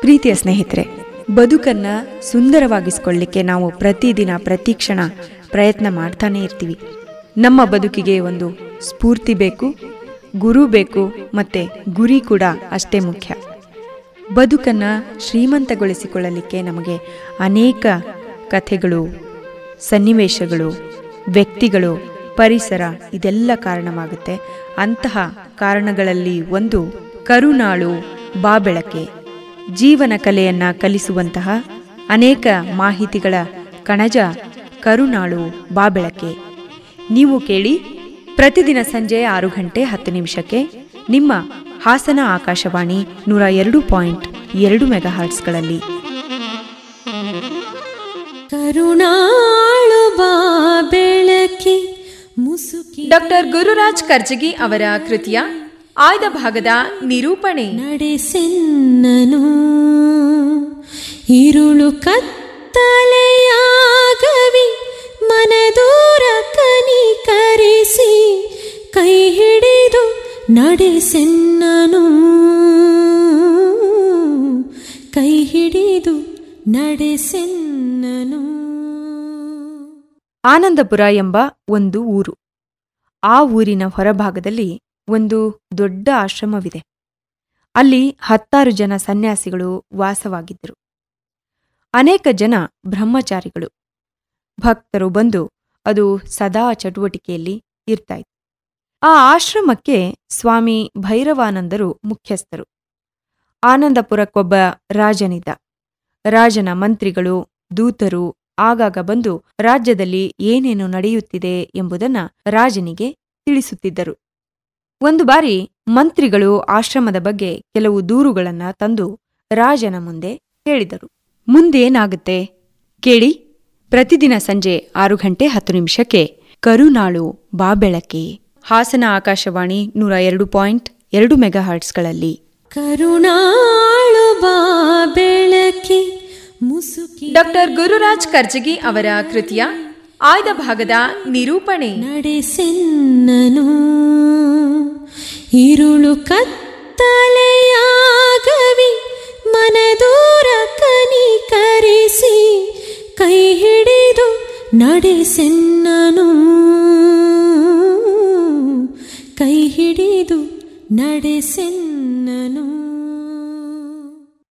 ಪ್ರೀತಿಯ ಸ್ನೇಹಿತರೆ ಬದುಕನ್ನ ಸುಂದರವಾಗಿಸ್ಕೊಳ್ಳಿಕ್ಕೆ ನಾವು ಪ್ರತಿದಿನ ಪ್ರತಿ ಕ್ಷಣ ಪ್ರಯತ್ನ ಮಾಡ್ತಾನೆ ಇರ್ತೀವಿ ನಮ್ಮ ಬದುಕಿಗೆ ಒಂದು ಸ್ಫೂರ್ತಿ ಬೇಕು ಗುರು ಬೇಕು ಮತ್ತೆ ಗುರಿ ಕೂಡ ಅಷ್ಟೇ ಮುಖ್ಯ ಬದುಕನ್ನು ಶ್ರೀಮಂತಗೊಳಿಸಿಕೊಳ್ಳಲಿಕ್ಕೆ ನಮಗೆ ಅನೇಕ ಕಥೆಗಳು ಸನ್ನಿವೇಶಗಳು ವ್ಯಕ್ತಿಗಳು ಪರಿಸರ ಇದೆಲ್ಲ ಕಾರಣವಾಗುತ್ತೆ ಅಂತಹ ಕಾರಣಗಳಲ್ಲಿ ಒಂದು ಕರುನಾಳು ಬಾಬೆಳಕೆ ಜೀವನ ಕಲೆಯನ್ನ ಕಲಿಸುವಂತಹ ಅನೇಕ ಮಾಹಿತಿಗಳ ಕಣಜ ಕರುನಾಳು ಬಾಬೆಳಕೆ ನೀವು ಕೇಳಿ ಪ್ರತಿದಿನ ಸಂಜೆ ಆರು ಗಂಟೆ ಹತ್ತು ನಿಮಿಷಕ್ಕೆ ನಿಮ್ಮ ಹಾಸನ ಆಕಾಶವಾಣಿ ನೂರ ಎರಡು ಪಾಯಿಂಟ್ ಎರಡು ಮೆಗಾ ಹಾರ್ಟ್ಸ್ಗಳಲ್ಲಿ ಕರುಣಾಳು ಬಾ ಬೆಳಕಿ ಮುಸುಕಿ ಡಾಕ್ಟರ್ ಗುರುರಾಜ್ ಕರ್ಜಗಿ ಅವರ ಕೃತಿಯ ಆಯ್ದ ಭಾಗದ ನಿರೂಪಣೆ ನಡೆಸೆನ್ನನು ಇರುಳು ಕತ್ತಲೆಯಾಗವಿ ಮನದೂರ ಕನಿಕರಿಸಿ ಕೈ ಹಿಡಿದು ನಡೆಸೆನ್ನನು ಕೈ ಹಿಡಿದು ನಡೆಸೆನ್ನನು ಆನಂದಪುರ ಎಂಬ ಒಂದು ಊರು ಆ ಊರಿನ ಹೊರಭಾಗದಲ್ಲಿ ಒಂದು ದೊಡ್ಡ ಆಶ್ರಮವಿದೆ ಅಲ್ಲಿ ಹತ್ತಾರು ಜನ ಸನ್ಯಾಸಿಗಳು ವಾಸವಾಗಿದ್ದರು ಅನೇಕ ಜನ ಬ್ರಹ್ಮಚಾರಿಗಳು ಭಕ್ತರು ಬಂದು ಅದು ಸದಾ ಚಟುವಟಿಕೆಯಲ್ಲಿ ಇರ್ತಾಯಿತ್ತು ಆ ಆಶ್ರಮಕ್ಕೆ ಸ್ವಾಮಿ ಭೈರವಾನಂದರು ಮುಖ್ಯಸ್ಥರು ಆನಂದಪುರಕ್ಕೊಬ್ಬ ರಾಜನಿದ್ದ ರಾಜನ ಮಂತ್ರಿಗಳು ದೂತರು ಆಗಾಗ ಬಂದು ರಾಜ್ಯದಲ್ಲಿ ಏನೇನು ನಡೆಯುತ್ತಿದೆ ಎಂಬುದನ್ನ ರಾಜನಿಗೆ ತಿಳಿಸುತ್ತಿದ್ದರು ಒಂದು ಬಾರಿ ಮಂತ್ರಿಗಳು ಆಶ್ರಮದ ಬಗ್ಗೆ ಕೆಲವು ದೂರುಗಳನ್ನ ತಂದು ರಾಜನ ಮುಂದೆ ಹೇಳಿದರು ಮುಂದೇನಾಗುತ್ತೆ ಕೇಳಿ ಪ್ರತಿದಿನ ಸಂಜೆ ಆರು ಗಂಟೆ ಹತ್ತು ನಿಮಿಷಕ್ಕೆ ಕರುನಾಳು ಬಾಬೆಳಕೆ ಹಾಸನ ಆಕಾಶವಾಣಿ ನೂರ ಎರಡು ಪಾಯಿಂಟ್ ಎರಡು ಮೆಗಾ ಹಾರ್ಟ್ಸ್ಗಳಲ್ಲಿ ಕರುಣಾಳು ಬಾ ಬೆಳಕಿ ಮುಸುಕಿ ಡಾಕ್ಟರ್ ಗುರುರಾಜ್ ಕರ್ಜಗಿ ಅವರ ಕೃತಿಯ ಆಯ್ದ ಭಾಗದ ನಿರೂಪಣೆ ನಡೆಸೆನ್ನನು ಇರುಳು ಕತ್ತಲೆಯಾಗವಿ ಮನದೂರ ಕನಿಕರಿಸಿ ಕೈ ಹಿಡಿದು ನಡೆಸೆನ್ನನು ಕೈ ಹಿಡಿದು ನಡೆಸೆನ್ನನು